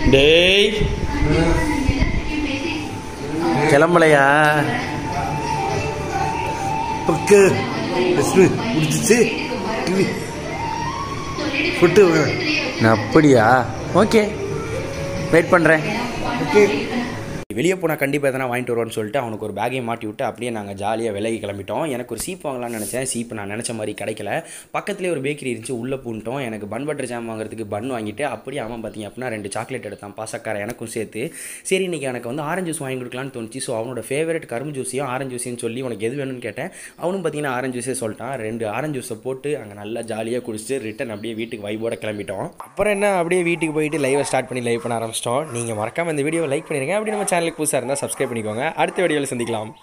டேய் கிளம்பலையா ஓகே லட்சுமி முடிச்சிச்சு ஃபுட்டு அப்படியா ஓகே வெயிட் பண்ணுறேன் ஓகே வெளியே போனால் கண்டிப்பாக எதனா வாங்கிட்டு வருவான்னு சொல்லிட்டு அவனுக்கு ஒரு பேக்கையும் மாட்டி விட்டு அப்படியே நாங்கள் ஜாலியாக விலகி கிளம்பிட்டோம் எனக்கு ஒரு சீப் வாங்கலாம்னு நினச்சேன் சீப் நான் நினச்ச மாதிரி கிடைக்கல பக்கத்துலேயே ஒரு பேக்கரி இருந்துச்சு உள்ளே பூண்டோம் எனக்கு பன் பட்டர் ஜாம் வாங்குறதுக்கு பன் வாங்கிட்டு அப்படியே அவன் பார்த்தீங்க அப்படின்னா ரெண்டு சாக்லேட் எடுத்தான் பாசக்கார எனக்கும் சேர்த்து சரி இன்னைக்கு எனக்கு வந்து ஆரஞ்சு ஜூஸ் வாங்கி கொடுக்கலான்னு தோணுச்சு ஸோ அவனோட ஃபேவரட் கரும்பு ஜூஸையும் ஆரஞ்சு ஜூஸையும் சொல்லி உனக்கு எது வேணும்னு கேட்டேன் அவனும் பார்த்தீங்கன்னா ஆரஞ்சு ஜூஸே சொல்லிட்டான் ரெண்டு ஆரஞ்சு ஜூஸை போட்டு அங்கே நல்லா ஜாலியாக குடிச்சிட்டு ரிட்டன் அப்படியே வீட்டுக்கு வைபோட கிளம்பிட்டோம் அப்புறம் என்ன அப்படியே வீட்டுக்கு போயிட்டு லைவை ஸ்டார்ட் பண்ணி லைவ் பண்ண ஆரம்பிச்சிட்டோம் நீங்கள் மறக்காம இந்த வீடியோ லைக் பண்ணிருங்க அப்படி நம்ம சேனலுக்கு புதுசாக இருந்தால் சப்ஸ்கிரைப் பண்ணிக்கோங்க அடுத்த வீடியோவில் சந்திக்கலாம்